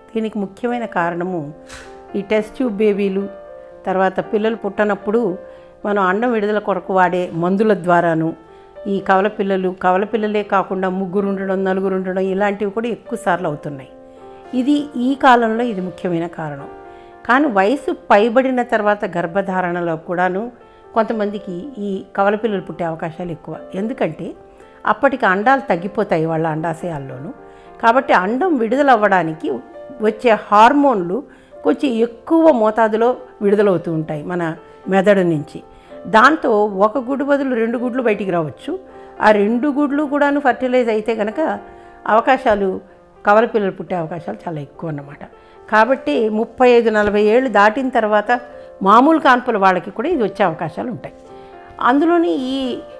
దీనికి ముఖ్యమైన కారణము ఈ టెస్ట్ ట్యూబ్ బేబీలు తర్వాత పిల్లలు పుట్టనప్పుడు మనం అండం విడుదల కొరకు వాడే మందుల ద్వారాను ఈ కవల పిల్లలు కవల పిల్లలే కాకుండా ముగ్గురు ఉండడం నలుగురు ఉండడం ఇలాంటివి కూడా ఎక్కువ సార్లు అవుతున్నాయి ఇది ఈ కాలంలో ఇది ముఖ్యమైన కారణం కానీ వయసు పైబడిన తర్వాత గర్భధారణలో కూడాను కొంతమందికి ఈ కవల పిల్లలు పుట్టే అవకాశాలు ఎక్కువ ఎందుకంటే అప్పటికి అండాలు తగ్గిపోతాయి వాళ్ళ అండాశయాల్లోనూ కాబట్టి అండం విడుదల అవ్వడానికి వచ్చే హార్మోన్లు కొంచెం ఎక్కువ మోతాదులో విడుదలవుతూ ఉంటాయి మన మెదడు నుంచి దాంతో ఒక గుడ్డు బదులు రెండు గుడ్లు బయటికి రావచ్చు ఆ రెండు గుడ్లు కూడాను ఫర్టిలైజ్ అయితే కనుక అవకాశాలు కవల పిల్లలు పుట్టే అవకాశాలు చాలా ఎక్కువ అన్నమాట కాబట్టి ముప్పై ఐదు నలభై ఏళ్ళు దాటిన తర్వాత మామూలు కాన్పుల వాళ్ళకి కూడా ఇది వచ్చే అవకాశాలు ఉంటాయి అందులోని ఈ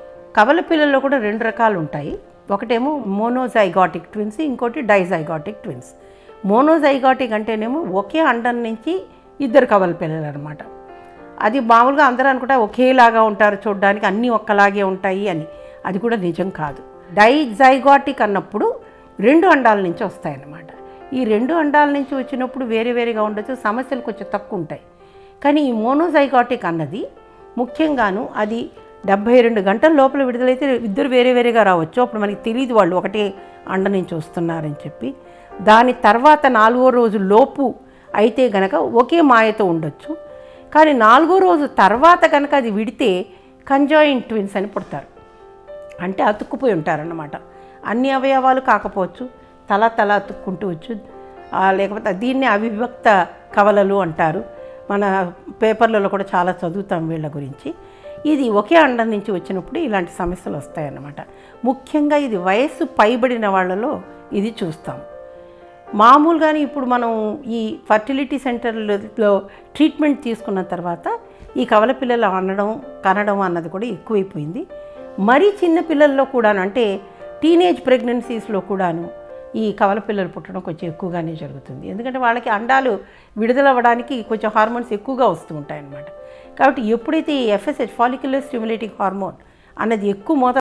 కవల పిల్లల్లో కూడా రెండు రకాలు ఉంటాయి ఒకటేమో మోనోజైగాటిక్ ట్విన్స్ ఇంకోటి డైజైగాటిక్ ట్విన్స్ మోనోజైగాటిక్ అంటేనేమో ఒకే అండం నుంచి ఇద్దరు కవల పిల్లలు అనమాట అది మామూలుగా అందరూ అనుకుంటా ఒకేలాగా ఉంటారు చూడడానికి అన్నీ ఒక్కలాగే ఉంటాయి అని అది కూడా నిజం కాదు డైజైగాటిక్ అన్నప్పుడు రెండు అండాల నుంచి వస్తాయన్నమాట ఈ రెండు అండాల నుంచి వచ్చినప్పుడు వేరే వేరేగా ఉండొచ్చు సమస్యలు కొంచెం తక్కువ ఉంటాయి కానీ ఈ మోనోజైగాటిక్ అన్నది ముఖ్యంగాను అది డెబ్భై రెండు గంటల లోపల విడుదలైతే ఇద్దరు వేరే వేరేగా రావచ్చు అప్పుడు మనకి తెలియదు వాళ్ళు ఒకటే అండ నుంచి వస్తున్నారని చెప్పి దాని తర్వాత నాలుగో రోజు లోపు అయితే గనక ఒకే మాయతో ఉండొచ్చు కానీ నాలుగో రోజు తర్వాత కనుక అది విడితే కంజాయింట్ ట్విన్స్ అని పుడతారు అంటే అతుక్కుపోయి ఉంటారన్నమాట అన్ని అవయవాలు కాకపోవచ్చు తల తల అతుక్కుంటూ వచ్చు ఆ, లేకపోతే దీన్ని అవిభక్త కవలలు అంటారు మన పేపర్లలో కూడా చాలా చదువుతాం వీళ్ళ గురించి ఇది ఒకే అండం నుంచి వచ్చినప్పుడు ఇలాంటి సమస్యలు వస్తాయన్నమాట ముఖ్యంగా ఇది వయస్సు పైబడిన వాళ్ళలో ఇది చూస్తాం మామూలుగానే ఇప్పుడు మనం ఈ ఫర్టిలిటీ సెంటర్లో ట్రీట్మెంట్ తీసుకున్న తర్వాత ఈ కవల పిల్లలు అనడం కనడం అన్నది కూడా ఎక్కువైపోయింది మరీ చిన్న పిల్లల్లో కూడాను అంటే టీనేజ్ ప్రెగ్నెన్సీస్లో కూడాను ఈ కవల పిల్లలు పుట్టడం కొంచెం ఎక్కువగానే జరుగుతుంది ఎందుకంటే వాళ్ళకి అండాలు విడుదలవ్వడానికి కొంచెం హార్మోన్స్ ఎక్కువగా వస్తూ ఉంటాయి అన్నమాట కాబట్టి ఎప్పుడైతే ఈ ఎఫ్ఎస్హెచ్ ఫాలిక్యులర్ స్టిమ్యులేటింగ్ హార్మోన్ అన్నది ఎక్కువ మోతాదు